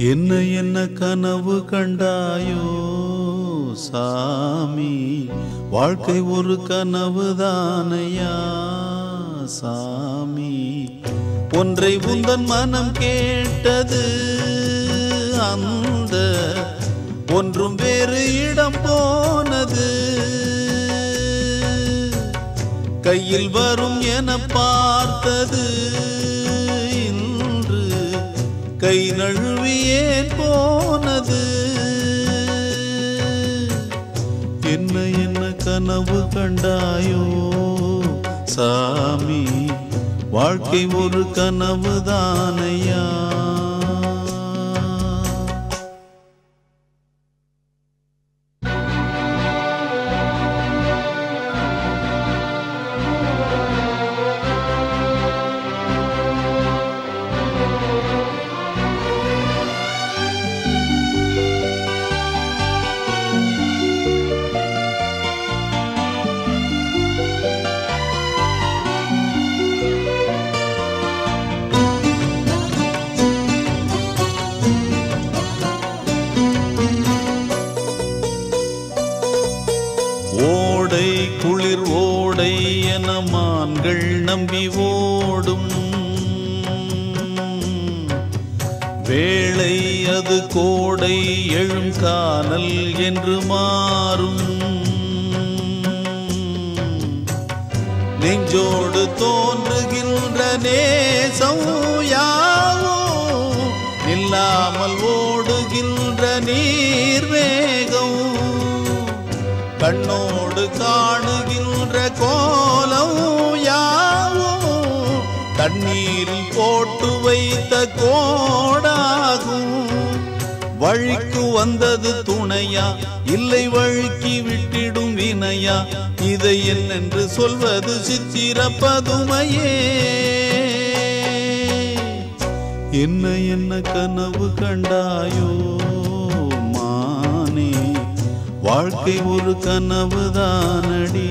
என்ன என்ன கனவு கண்டாயோ சாமி வாழ்க்கை ஒரு கனவு தானையா சாமி ஒன்றை உந்தன் மனம் கேட்டது அந்த ஒன்றும் வேறு இடம் போனது கையில் வரும் என பார்த்தது இன்று கை நழுவியே போனது என்ன என்ன கனவு கண்டாயோ சாமி வாழ்க்கை ஒரு கனவு தானையா ஓடை குளிர் ஓடை என மான்கள் நம்பி ஓடும் வேளை அது கோடை எழும் கானல் என்று மாறும் நெஞ்சோடு தோன்றுகின்ற நேசம் யாவோ நில்லாமல் ஓடுகின்ற நீர்வேகம் கண்ணோடு காணுகின்ற கோலம் யாவோ தண்ணீரில் போட்டு வைத்த கோடாகும் வழிக்கு வந்தது துணையா இல்லை வழுக்கி விட்டிடும் வினையா இதை என்னென்று சொல்வது சித்திர பதுமையே என்ன என்ன கனவு கண்டாயோ மானே வாழ்க்கை ஒரு கனவு தானடி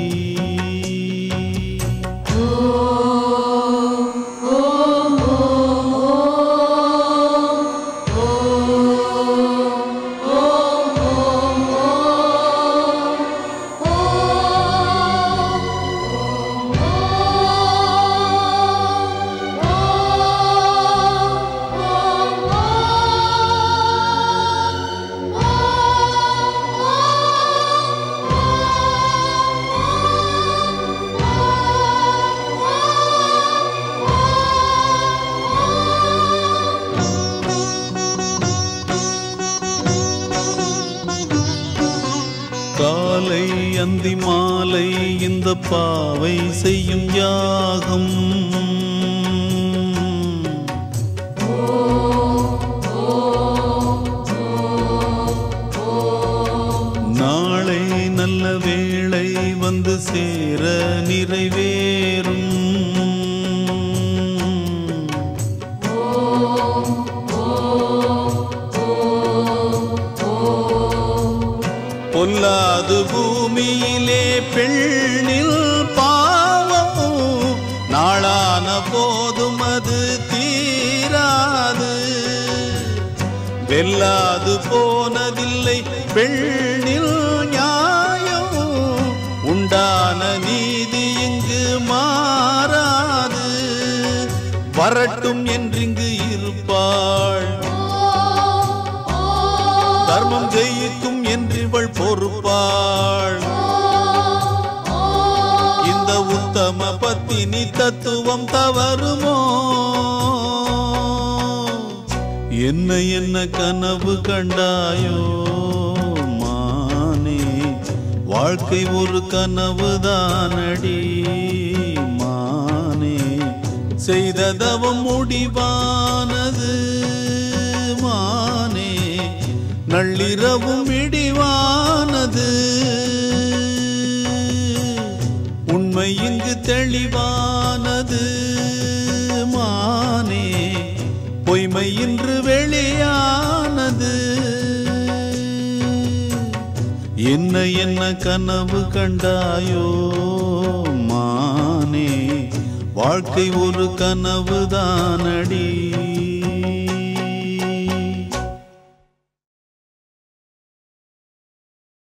காலை அந்தி மாலை இந்த பாவை செய்யும் யாகம் நாளை நல்ல வேளை வந்து சேர நிறைவேறும் பொல்லாது பூமியிலே பெண்ணில் பாவம் நாளான போதும் அது தீராது வெல்லாது போனதில்லை பெண்ணில் நியாயம் உண்டான நீதி இங்கு மாறாது வரட்டும் என்றிங்கு இருப்பாள் தர்மம் ஜெயிக்கும் என்றிவள் பொறுப்பாள் இந்த உத்தம பத்தினி தத்துவம் தவறுமோ என்ன என்ன கனவு கண்டாயோ மானே வாழ்க்கை ஒரு கனவு தானடி மானே செய்த தவம் முடிவானது மானே நள்ளிரவும் இடிவானது உண்மை இங்கு தெளிவானது மானே பொய்மை இன்று வெளியானது என்ன என்ன கனவு கண்டாயோ மானே வாழ்க்கை ஒரு கனவுதானடி